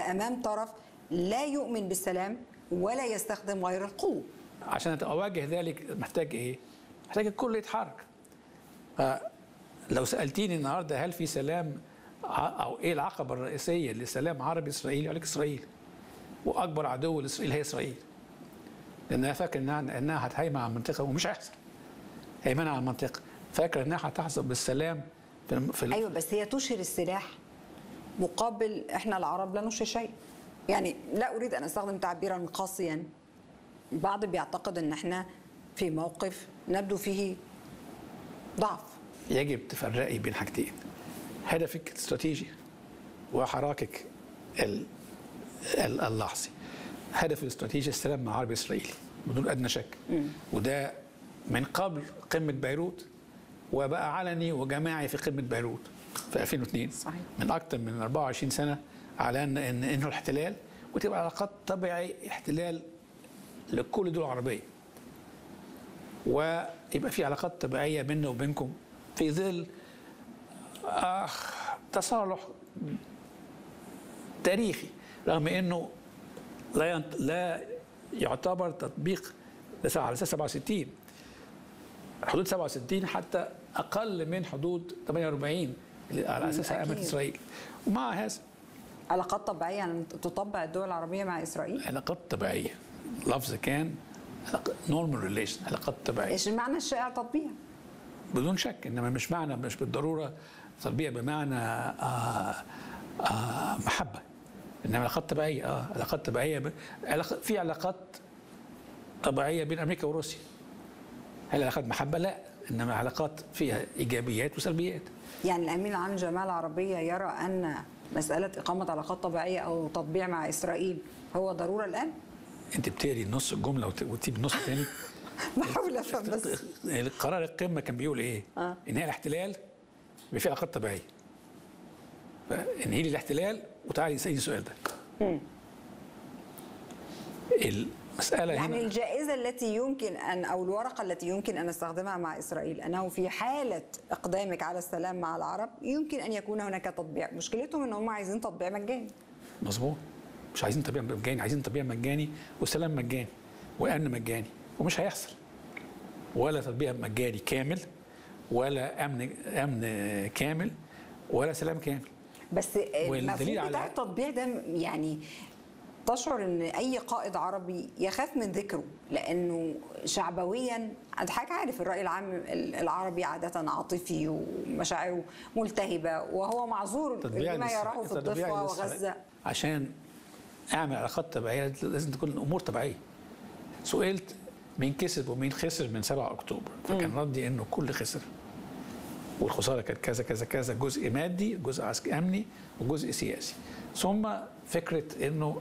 امام طرف لا يؤمن بالسلام ولا يستخدم غير القوه عشان اواجه ذلك محتاج ايه؟ محتاج الكل يتحرك. فلو سالتيني النهارده هل في سلام ع- او ايه العقبه الرئيسيه لسلام عربي اسرائيلي؟ اقول لك اسرائيل. واكبر عدو لاسرائيل هي اسرائيل. لانها فاكر انها انها هتهيمن على المنطقه ومش هيحصل. هيمنه على المنطقه، فاكره انها هتحصل بالسلام في الم- في ال- ايوه بس هي تشهر السلاح مقابل احنا العرب لا نشهر شيء يعني لا اريد ان استخدم تعبيرا قاسيا البعض بيعتقد ان احنا في موقف نبدو فيه ضعف يجب تفرقي بين حاجتين هدفك الاستراتيجي وحراكك ال- ال- اللحظي هدف الاستراتيجي السلام مع العربي الاسرائيلي بدون ادنى شك وده من قبل قمه بيروت وبقى علني وجماعي في قمه بيروت في 2002 صحيح. من اكثر من 24 سنه على ان ان انه الاحتلال وتبقى علاقات طبيعي احتلال لكل الدول العربيه ويبقى في علاقات طبيعيه بيننا وبينكم في ظل آه تصالح تاريخي رغم انه لا ينت... لا يعتبر تطبيق لس- على اساس 67 حدود 67 حتى اقل من حدود 48 اللي على اساسها قامت أكيد. اسرائيل ومع هذا علاقات طبيعيه يعني تطبع الدول العربيه مع اسرائيل علاقات طبيعيه لفظ كان نورمال ريليشن علاقات طبيعيه ايش المعنى الشائع تطبيع بدون شك انما مش معنى مش بالضروره تربيه بمعنى آه آه محبه انما علاقات طبيعيه اه علاقات طبيعيه ب... علاقة في علاقات طبيعيه بين امريكا وروسيا هل علاقات محبه؟ لا انما علاقات فيها ايجابيات وسلبيات يعني الامين العام للجماعه العربيه يرى ان مساله اقامه علاقات طبيعيه او تطبيع مع اسرائيل هو ضروره الان انت بتقري نص الجمله وت- وتسيب النص الثاني بحاول افهم بس قرار القمه كان بيقول ايه؟ آه. انهاء الاحتلال يبقى في علاقات طبيعيه. فانهي لي الاحتلال وتعالي اسالني السؤال ده. المساله يعني هنا الجائزة التي يمكن أن أو الورقة التي يمكن أن نستخدمها مع إسرائيل أنه في حالة إقدامك على السلام مع العرب يمكن أن يكون هناك تطبيع مشكلتهم أن هم عايزين تطبيع مجاني مظبوط مش عايزين تطبيع مجاني عايزين تطبيع مجاني وسلام مجاني وامن مجاني ومش هيحصل ولا تطبيع مجاني كامل ولا امن امن كامل ولا سلام كامل بس والدليل المفهوم على- بتاع التطبيع ده يعني تشعر ان اي قائد عربي يخاف من ذكره لانه شعبويا انت حضرتك عارف الراي العام العربي عاده عاطفي ومشاعره ملتهبه وهو معذور تطبيع لما للس- يراه في تطبيع الضفه للس- وغزه عشان اعمل علاقات طبيعيه لازم تكون الامور طبيعيه سئلت مين كسب ومين خسر من 7 اكتوبر فكان ردي انه كل خسر والخساره كانت كذا كذا كذا جزء مادي جزء عسكري امني وجزء سياسي ثم فكره انه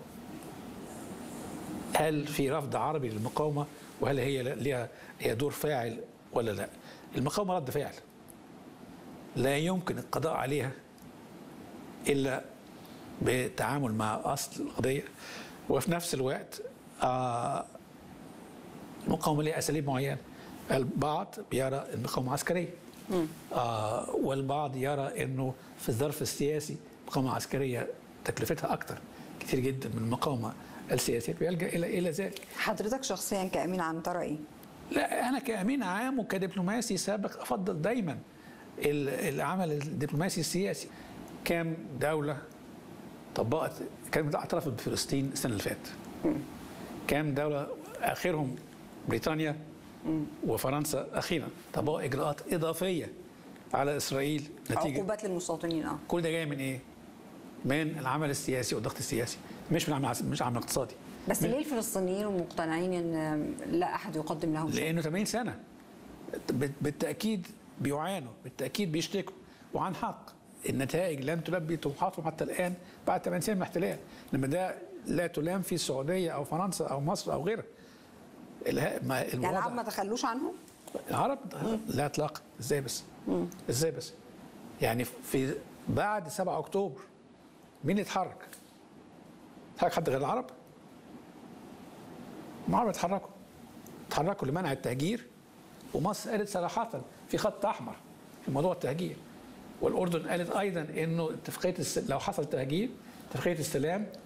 هل في رفض عربي للمقاومه وهل هي ليها هي دور فاعل ولا لا المقاومه رد فعل لا يمكن القضاء عليها الا بالتعامل مع اصل القضيه وفي نفس الوقت آه المقاومه لها اساليب معينه البعض بيرى المقاومه عسكريه آه والبعض يرى انه في الظرف السياسي المقاومه العسكريه تكلفتها اكثر كثير جدا من المقاومه السياسيه بيلجا الى الى ذلك حضرتك شخصيا كامين عام ترى ايه؟ لا انا كامين عام وكدبلوماسي سابق افضل دايما ال- العمل الدبلوماسي السياسي كام دوله طبقت كانت اعترفت بفلسطين السنه اللي فاتت كام دوله اخرهم بريطانيا وفرنسا اخيرا طبقوا اجراءات اضافيه على اسرائيل نتيجه عقوبات للمستوطنين اه كل ده جاي من ايه؟ من العمل السياسي والضغط السياسي مش من العمل العس- مش العمل الاقتصادي بس من- ليه الفلسطينيين مقتنعين ان لا احد يقدم لهم شيء؟ لانه 80 سنه بال- بالتاكيد بيعانوا بالتاكيد بيشتكوا وعن حق النتائج لم تلبي طموحاتهم حتى الان بعد 80 سنه من الاحتلال لما ده لا تلام في السعوديه او فرنسا او مصر او غيرها الها- ما يعني الوضع- العرب ما تخلوش عنهم؟ العرب لا اطلاقا ازاي بس ازاي بس يعني في بعد 7 اكتوبر مين اللي اتحرك؟ اتحرك حد غير العرب؟ ما العرب اتحركوا اتحركوا لمنع التهجير ومصر قالت صراحة في خط أحمر في موضوع التهجير والأردن قالت أيضا إنه اتفاقية الس... لو حصل تهجير اتفاقية السلام